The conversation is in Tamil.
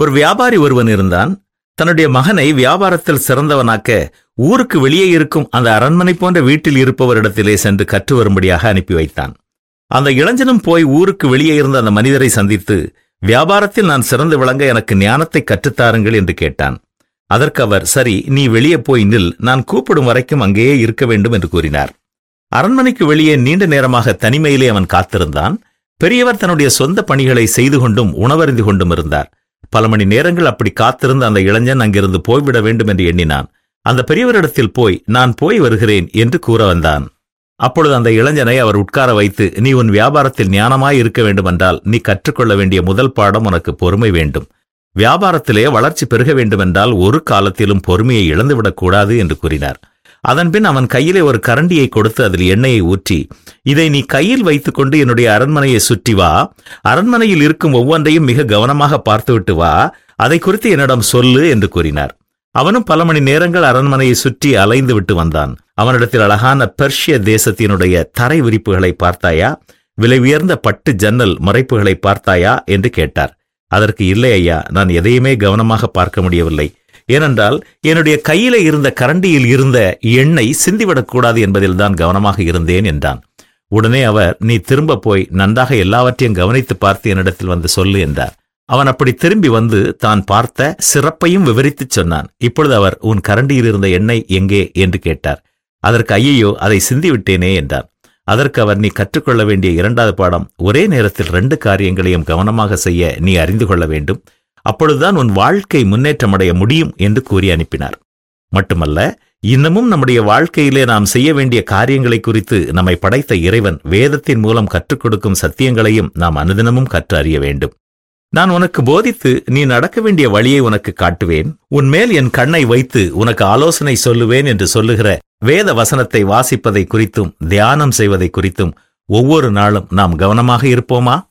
ஒரு வியாபாரி ஒருவன் இருந்தான் தன்னுடைய மகனை வியாபாரத்தில் சிறந்தவனாக்க ஊருக்கு வெளியே இருக்கும் அந்த அரண்மனை போன்ற வீட்டில் இருப்பவரிடத்திலே சென்று கற்று வரும்படியாக அனுப்பி வைத்தான் அந்த இளைஞனும் போய் ஊருக்கு வெளியே இருந்த அந்த மனிதரை சந்தித்து வியாபாரத்தில் நான் சிறந்து விளங்க எனக்கு ஞானத்தை கற்றுத்தாருங்கள் என்று கேட்டான் அதற்கு அவர் சரி நீ வெளியே போய் நில் நான் கூப்பிடும் வரைக்கும் அங்கேயே இருக்க வேண்டும் என்று கூறினார் அரண்மனைக்கு வெளியே நீண்ட நேரமாக தனிமையிலே அவன் காத்திருந்தான் பெரியவர் தன்னுடைய சொந்த பணிகளை செய்து கொண்டும் உணவருந்தி கொண்டும் இருந்தார் பல மணி நேரங்கள் அப்படி காத்திருந்த அந்த இளைஞன் அங்கிருந்து போய்விட வேண்டும் என்று எண்ணினான் அந்த பெரியவரிடத்தில் போய் நான் போய் வருகிறேன் என்று கூற வந்தான் அப்பொழுது அந்த இளைஞனை அவர் உட்கார வைத்து நீ உன் வியாபாரத்தில் ஞானமாய் இருக்க வேண்டுமென்றால் நீ கற்றுக்கொள்ள வேண்டிய முதல் பாடம் உனக்கு பொறுமை வேண்டும் வியாபாரத்திலே வளர்ச்சி பெருக வேண்டுமென்றால் ஒரு காலத்திலும் பொறுமையை இழந்துவிடக் கூடாது என்று கூறினார் அதன்பின் அவன் கையிலே ஒரு கரண்டியை கொடுத்து அதில் எண்ணெயை ஊற்றி இதை நீ கையில் வைத்துக்கொண்டு என்னுடைய அரண்மனையை சுற்றி வா அரண்மனையில் இருக்கும் ஒவ்வொன்றையும் மிக கவனமாக பார்த்துவிட்டு வா அதை குறித்து என்னிடம் சொல்லு என்று கூறினார் அவனும் பல மணி நேரங்கள் அரண்மனையை சுற்றி அலைந்து விட்டு வந்தான் அவனிடத்தில் அழகான பெர்ஷிய தேசத்தினுடைய தரை விரிப்புகளை பார்த்தாயா விலை உயர்ந்த பட்டு ஜன்னல் மறைப்புகளை பார்த்தாயா என்று கேட்டார் அதற்கு இல்லை ஐயா நான் எதையுமே கவனமாக பார்க்க முடியவில்லை ஏனென்றால் என்னுடைய கையில இருந்த கரண்டியில் இருந்த எண்ணெய் சிந்திவிடக்கூடாது என்பதில் தான் கவனமாக இருந்தேன் என்றான் உடனே அவர் நீ திரும்ப போய் நன்றாக எல்லாவற்றையும் கவனித்து பார்த்து என்னிடத்தில் வந்து சொல்லு என்றார் அவன் அப்படி திரும்பி வந்து தான் பார்த்த சிறப்பையும் விவரித்துச் சொன்னான் இப்பொழுது அவர் உன் கரண்டியில் இருந்த எண்ணெய் எங்கே என்று கேட்டார் அதற்கு ஐயையோ அதை சிந்திவிட்டேனே என்றார் அதற்கு அவர் நீ கற்றுக்கொள்ள வேண்டிய இரண்டாவது பாடம் ஒரே நேரத்தில் ரெண்டு காரியங்களையும் கவனமாக செய்ய நீ அறிந்து கொள்ள வேண்டும் அப்பொழுதுதான் உன் வாழ்க்கை முன்னேற்றமடைய முடியும் என்று கூறி அனுப்பினார் மட்டுமல்ல இன்னமும் நம்முடைய வாழ்க்கையிலே நாம் செய்ய வேண்டிய காரியங்களை குறித்து நம்மை படைத்த இறைவன் வேதத்தின் மூலம் கற்றுக் கொடுக்கும் சத்தியங்களையும் நாம் அனுதினமும் கற்று அறிய வேண்டும் நான் உனக்கு போதித்து நீ நடக்க வேண்டிய வழியை உனக்கு காட்டுவேன் உன்மேல் என் கண்ணை வைத்து உனக்கு ஆலோசனை சொல்லுவேன் என்று சொல்லுகிற வேத வசனத்தை வாசிப்பதை குறித்தும் தியானம் செய்வதை குறித்தும் ஒவ்வொரு நாளும் நாம் கவனமாக இருப்போமா